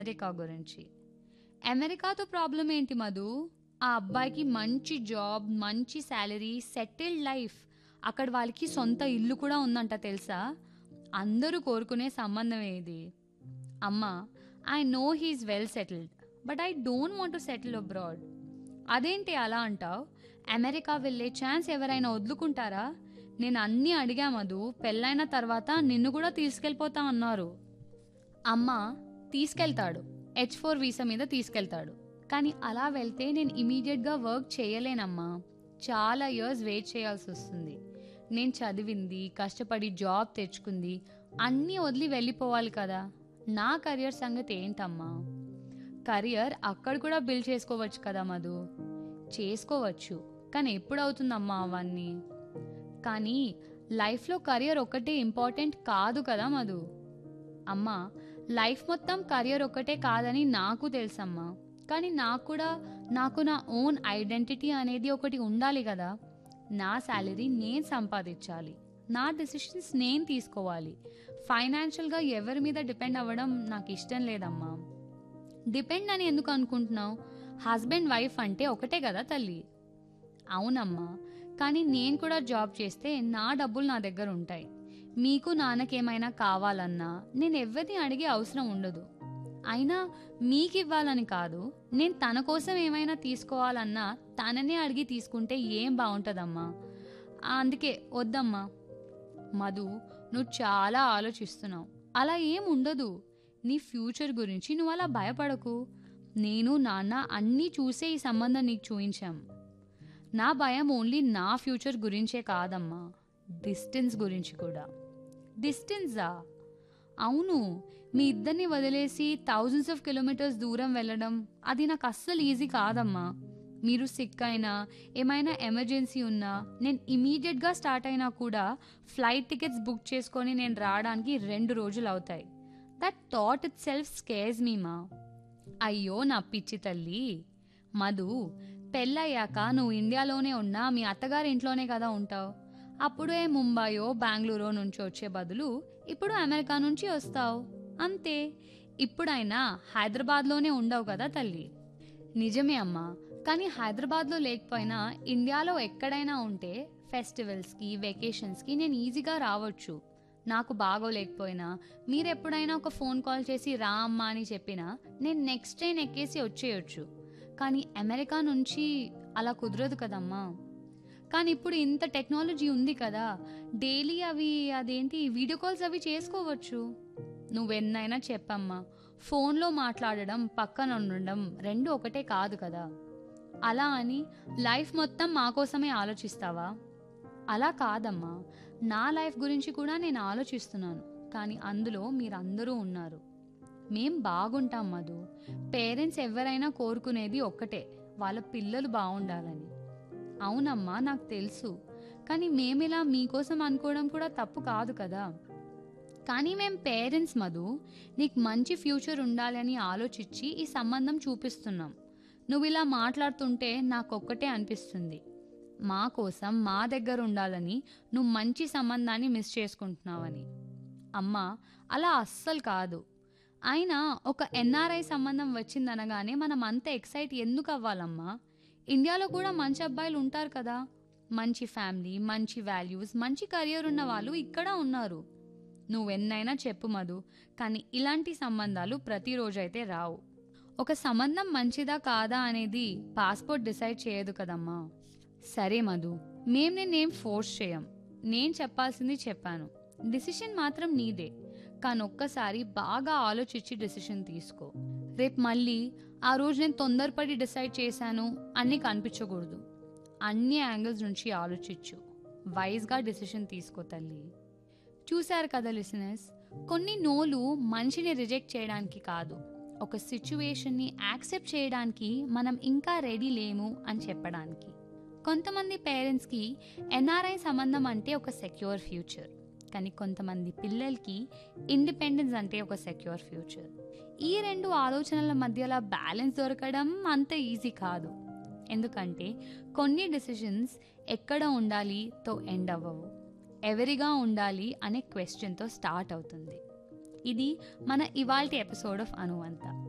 America గురించి అమెరికాతో problem ఏంటి మధు ఆ అబ్బాయికి మంచి జాబ్ మంచి శాలరీ సెటిల్డ్ లైఫ్ అక్కడ వాళ్ళకి సొంత ఇల్లు కూడా ఉందంట తెలుసా అందరూ కోరుకునే సంబంధం ఏది అమ్మా I know he's well settled but I don't want to settle abroad అదేంటి అలా అంటావు అమెరికా వెళ్ళే ఛాన్స్ ఎవరైనా వదులుకుంటారా నేను అన్నీ అడిగా మధు పెళ్ళైన తర్వాత నిన్ను కూడా తీసుకెళ్ళిపోతా అన్నారు అమ్మ తీసుకెళ్తాడు హెచ్ ఫోర్ వీసా మీద తీసుకెళ్తాడు కానీ అలా వెళ్తే నేను ఇమీడియట్గా వర్క్ చేయలేనమ్మా చాలా ఇయర్స్ వెయిట్ చేయాల్సి వస్తుంది నేను చదివింది కష్టపడి జాబ్ తెచ్చుకుంది అన్నీ వదిలి వెళ్ళిపోవాలి కదా నా కెరియర్ సంగతి ఏంటమ్మా కెరియర్ అక్కడ కూడా బిల్డ్ చేసుకోవచ్చు కదా మధు చేసుకోవచ్చు కానీ ఎప్పుడు అవుతుందమ్మా అవన్నీ కానీ లైఫ్లో కెరియర్ ఒక్కటే ఇంపార్టెంట్ కాదు కదా మధు అమ్మా లైఫ్ మొత్తం కెరియర్ ఒక్కటే కాదని నాకు తెలుసమ్మా కానీ నాకు కూడా నాకు నా ఓన్ ఐడెంటిటీ అనేది ఒకటి ఉండాలి కదా నా శాలరీ నేను సంపాదించాలి నా డెసిషన్స్ నేను తీసుకోవాలి ఫైనాన్షియల్గా ఎవరి మీద డిపెండ్ అవ్వడం నాకు ఇష్టం లేదమ్మా డిపెండ్ అని ఎందుకు అనుకుంటున్నావు హస్బెండ్ వైఫ్ అంటే ఒకటే కదా తల్లి అవునమ్మా కానీ నేను కూడా జాబ్ చేస్తే నా డబ్బులు నా దగ్గర ఉంటాయి మీకు నాన్నకేమైనా కావాలన్నా నేను ఎవరిని అడిగే అవసరం ఉండదు అయినా మీకు ఇవ్వాలని కాదు నేను తన కోసం ఏమైనా తీసుకోవాలన్నా తననే అడిగి తీసుకుంటే ఏం బాగుంటుందమ్మా అందుకే వద్దమ్మా మధు నువ్వు చాలా ఆలోచిస్తున్నావు అలా ఏం ఉండదు నీ ఫ్యూచర్ గురించి నువ్వు అలా భయపడకు నేను నాన్న అన్నీ చూసే ఈ సంబంధం నీకు చూయించాం నా భయం ఓన్లీ నా ఫ్యూచర్ గురించే కాదమ్మా డిస్టెన్స్ గురించి కూడా డిస్టెన్సా అవును మీ ఇద్దరిని వదిలేసి థౌజండ్స్ ఆఫ్ కిలోమీటర్స్ దూరం వెళ్ళడం అది నాకు అస్సలు ఈజీ కాదమ్మా మీరు సిక్ అయినా ఏమైనా ఎమర్జెన్సీ ఉన్నా నేను ఇమీడియట్గా స్టార్ట్ అయినా కూడా ఫ్లైట్ టికెట్స్ బుక్ చేసుకొని నేను రావడానికి రెండు రోజులు అవుతాయి that thought itself scares me మా అయ్యో నా పిచ్చి తల్లి మధు పెళ్ళయ్యాక నువ్వు ఇండియాలోనే ఉన్నా మీ అత్తగారి ఇంట్లోనే కదా ఉంటావు అప్పుడే ముంబయో బెంగళూరో నుంచి వచ్చే బదులు ఇప్పుడు అమెరికా నుంచి వస్తావు అంతే ఇప్పుడైనా హైదరాబాద్లోనే ఉండవు కదా తల్లి నిజమే అమ్మా కానీ హైదరాబాద్లో లేకపోయినా ఇండియాలో ఎక్కడైనా ఉంటే ఫెస్టివల్స్కి వెకేషన్స్కి నేను ఈజీగా రావచ్చు నాకు బాగోలేకపోయినా మీరు ఎప్పుడైనా ఒక ఫోన్ కాల్ చేసి రా అమ్మా అని చెప్పినా నేను నెక్స్ట్ ట్రైన్ ఎక్కేసి వచ్చేయొచ్చు కానీ అమెరికా నుంచి అలా కుదరదు కదమ్మా కానీ ఇప్పుడు ఇంత టెక్నాలజీ ఉంది కదా డైలీ అవి అదేంటి వీడియో కాల్స్ అవి చేసుకోవచ్చు నువ్వెన్నైనా చెప్పమ్మా ఫోన్లో మాట్లాడడం పక్కన ఉండడం రెండు ఒకటే కాదు కదా అలా అని లైఫ్ మొత్తం మా కోసమే ఆలోచిస్తావా అలా కాదమ్మా నా లైఫ్ గురించి కూడా నేను ఆలోచిస్తున్నాను కానీ అందులో మీరందరూ ఉన్నారు మేం బాగుంటాం మధు పేరెంట్స్ ఎవరైనా కోరుకునేది ఒక్కటే వాళ్ళ పిల్లలు బాగుండాలని అవునమ్మా నాకు తెలుసు కానీ మేమిలా మీకోసం అనుకోవడం కూడా తప్పు కాదు కదా కానీ మేం పేరెంట్స్ మధు నీకు మంచి ఫ్యూచర్ ఉండాలని ఆలోచించి ఈ సంబంధం చూపిస్తున్నాం నువ్వు ఇలా మాట్లాడుతుంటే నాకొక్కటే అనిపిస్తుంది మా కోసం మా దగ్గర ఉండాలని నువ్వు మంచి సంబంధాన్ని మిస్ చేసుకుంటున్నావని అమ్మా అలా అస్సలు కాదు అయినా ఒక ఎన్ఆర్ఐ సంబంధం వచ్చిందనగానే మనం అంత ఎక్సైట్ ఎందుకు అవ్వాలమ్మా ఇండియాలో కూడా మంచి అబ్బాయిలు ఉంటారు కదా మంచి ఫ్యామిలీ మంచి వాల్యూస్ మంచి కెరియర్ ఉన్న వాళ్ళు ఇక్కడ ఉన్నారు నువ్వెన్నైనా చెప్పు మధు కానీ ఇలాంటి సంబంధాలు ప్రతిరోజు అయితే రావు ఒక సంబంధం మంచిదా కాదా అనేది పాస్పోర్ట్ డిసైడ్ చేయదు కదమ్మా సరే మధు మేం నేనేం ఫోర్స్ చేయం నేను చెప్పాల్సింది చెప్పాను డిసిషన్ మాత్రం నీదే కానీ ఒక్కసారి బాగా ఆలోచించి డిసిషన్ తీసుకో రేపు మళ్ళీ ఆ రోజు నేను తొందరపడి డిసైడ్ చేశాను అన్నీ కనిపించకూడదు అన్ని యాంగిల్స్ నుంచి ఆలోచించు వైజ్గా డిసిషన్ తీసుకో తల్లి చూశారు కదా లిసనర్స్ కొన్ని నోలు మనిషిని రిజెక్ట్ చేయడానికి కాదు ఒక సిచ్యువేషన్ని యాక్సెప్ట్ చేయడానికి మనం ఇంకా రెడీ లేము అని చెప్పడానికి కొంతమంది పేరెంట్స్కి ఎన్ఆర్ఐ సంబంధం అంటే ఒక సెక్యూర్ ఫ్యూచర్ కానీ కొంతమంది పిల్లలకి ఇండిపెండెన్స్ అంటే ఒక సెక్యూర్ ఫ్యూచర్ ఈ రెండు ఆలోచనల మధ్యలో బ్యాలెన్స్ దొరకడం అంత ఈజీ కాదు ఎందుకంటే కొన్ని డెసిషన్స్ ఎక్కడ ఉండాలి తో ఎండ్ అవ్వవు ఎవరిగా ఉండాలి అనే క్వశ్చన్తో స్టార్ట్ అవుతుంది ఇది మన ఇవాల్టి ఎపిసోడ్ ఆఫ్ అనువంత